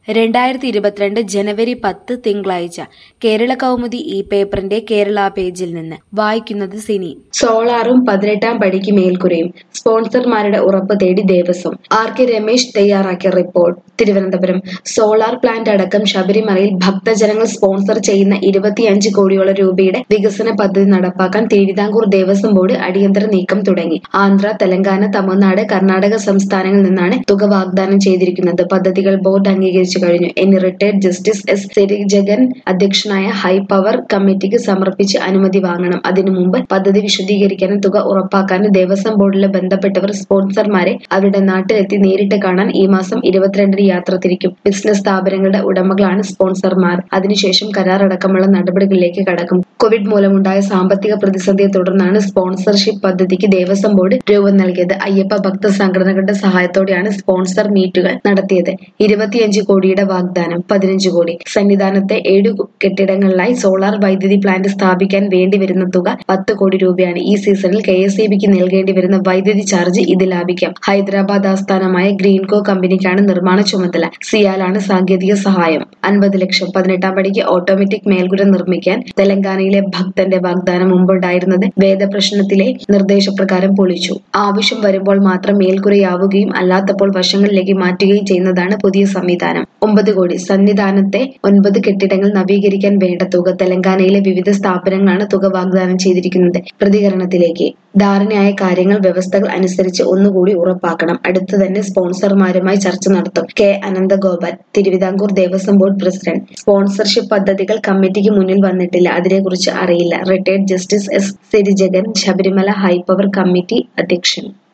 രണ്ടായിരത്തി ഇരുപത്തിരണ്ട് ജനുവരി പത്ത് തിങ്കളാഴ്ച കേരള കൗമുദി ഈ പേപ്പറിന്റെ കേരള പേജിൽ നിന്ന് വായിക്കുന്നത് സിനി സോളാറും പതിനെട്ടാം പടിക്ക് മേൽക്കുരയും സ്പോൺസർമാരുടെ ഉറപ്പ് തേടി ദേവസ്വം ആർ കെ രമേശ് തയ്യാറാക്കിയ റിപ്പോർട്ട് തിരുവനന്തപുരം സോളാർ പ്ലാന്റ് അടക്കം ശബരിമലയിൽ ഭക്തജനങ്ങൾ സ്പോൺസർ ചെയ്യുന്ന ഇരുപത്തിയഞ്ച് കോടിയോളം രൂപയുടെ വികസന പദ്ധതി നടപ്പാക്കാൻ തിരുവിതാംകൂർ ദേവസ്വം ബോർഡ് അടിയന്തര നീക്കം തുടങ്ങി ആന്ധ്ര തെലങ്കാന തമിഴ്നാട് കർണാടക സംസ്ഥാനങ്ങളിൽ നിന്നാണ് തുക വാഗ്ദാനം ചെയ്തിരിക്കുന്നത് പദ്ധതികൾ ബോർഡ് അംഗീകരിച്ചു കഴിഞ്ഞു എന്ന് റിട്ടയർഡ് ജസ്റ്റിസ് എസ് സെരിജഗൻ അധ്യക്ഷനായ ഹൈ പവർ കമ്മിറ്റിക്ക് സമർപ്പിച്ച് അനുമതി വാങ്ങണം അതിനു മുമ്പ് പദ്ധതി വിശദീകരിക്കാനും തുക ഉറപ്പാക്കാനും ദേവസ്വം ബോർഡിലെ ബന്ധപ്പെട്ടവർ സ്പോൺസർമാരെ അവരുടെ നാട്ടിലെത്തി നേരിട്ട് കാണാൻ ഈ മാസം ഇരുപത്തിരണ്ടിന് യാത്ര തിരിക്കും ബിസിനസ് സ്ഥാപനങ്ങളുടെ ഉടമകളാണ് സ്പോൺസർമാർ അതിനുശേഷം കരാർ അടക്കമുള്ള നടപടികളിലേക്ക് കടക്കും കോവിഡ് മൂലമുണ്ടായ സാമ്പത്തിക പ്രതിസന്ധിയെ തുടർന്നാണ് സ്പോൺസർഷിപ്പ് പദ്ധതിക്ക് ദേവസ്വം ബോർഡ് രൂപം നൽകിയത് അയ്യപ്പ ഭക്ത സംഘടനകളുടെ സഹായത്തോടെയാണ് സ്പോൺസർ മീറ്റുകൾ നടത്തിയത് ഇരുപത്തിയഞ്ച് കോടിയുടെ വാഗ്ദാനം പതിനഞ്ച് കോടി സന്നിധാനത്തെ ഏഴ് കെട്ടിടങ്ങളിലായി സോളാർ വൈദ്യുതി പ്ലാന്റ് സ്ഥാപിക്കാൻ വേണ്ടി വരുന്ന തുക പത്ത് കോടി രൂപയാണ് ഈ സീസണിൽ കെ എസ് ഇ ബിക്ക് നൽകേണ്ടി വരുന്ന വൈദ്യുതി ചാർജ് ഇത് ലാഭിക്കാം ഹൈദരാബാദ് ആസ്ഥാനമായ ഗ്രീൻകോ കമ്പനിക്കാണ് നിർമ്മാണ ചുമതല സിയാലാണ് സാങ്കേതിക സഹായം അൻപത് ലക്ഷം പതിനെട്ടാം പടിക്ക് ഓട്ടോമാറ്റിക് മേൽക്കുര നിർമ്മിക്കാൻ തെലങ്കാനയിലെ ഭക്തന്റെ വാഗ്ദാനം മുമ്പുണ്ടായിരുന്നത് വേദപ്രശ്നത്തിലെ നിർദ്ദേശപ്രകാരം പൊളിച്ചു ആവശ്യം വരുമ്പോൾ മാത്രം മേൽക്കുരയാവുകയും അല്ലാത്തപ്പോൾ വശങ്ങളിലേക്ക് മാറ്റുകയും ചെയ്യുന്നതാണ് പുതിയ സംവിധാനം ഒമ്പത് കോടി സന്നിധാനത്തെ ഒൻപത് കെട്ടിടങ്ങൾ നവീകരിക്കാൻ വേണ്ട തുക തെലങ്കാനയിലെ വിവിധ സ്ഥാപനങ്ങളാണ് തുക വാഗ്ദാനം ചെയ്തിരിക്കുന്നത് പ്രതികരണത്തിലേക്ക് ധാരണയായ കാര്യങ്ങൾ വ്യവസ്ഥകൾ അനുസരിച്ച് ഒന്നുകൂടി ഉറപ്പാക്കണം അടുത്തു തന്നെ സ്പോൺസർമാരുമായി ചർച്ച നടത്തും K Ananthagopal Thiruvithamkoor Devaswom board president sponsorship പദ്ധതികൾ കമ്മിറ്റിക്ക് മുന്നിൽ വന്നിട്ടില്ല അതിനെക്കുറിച്ച് അറിയില്ല retired justice S Sirijagan Sabarimala high power committee അധ്യക്ഷൻ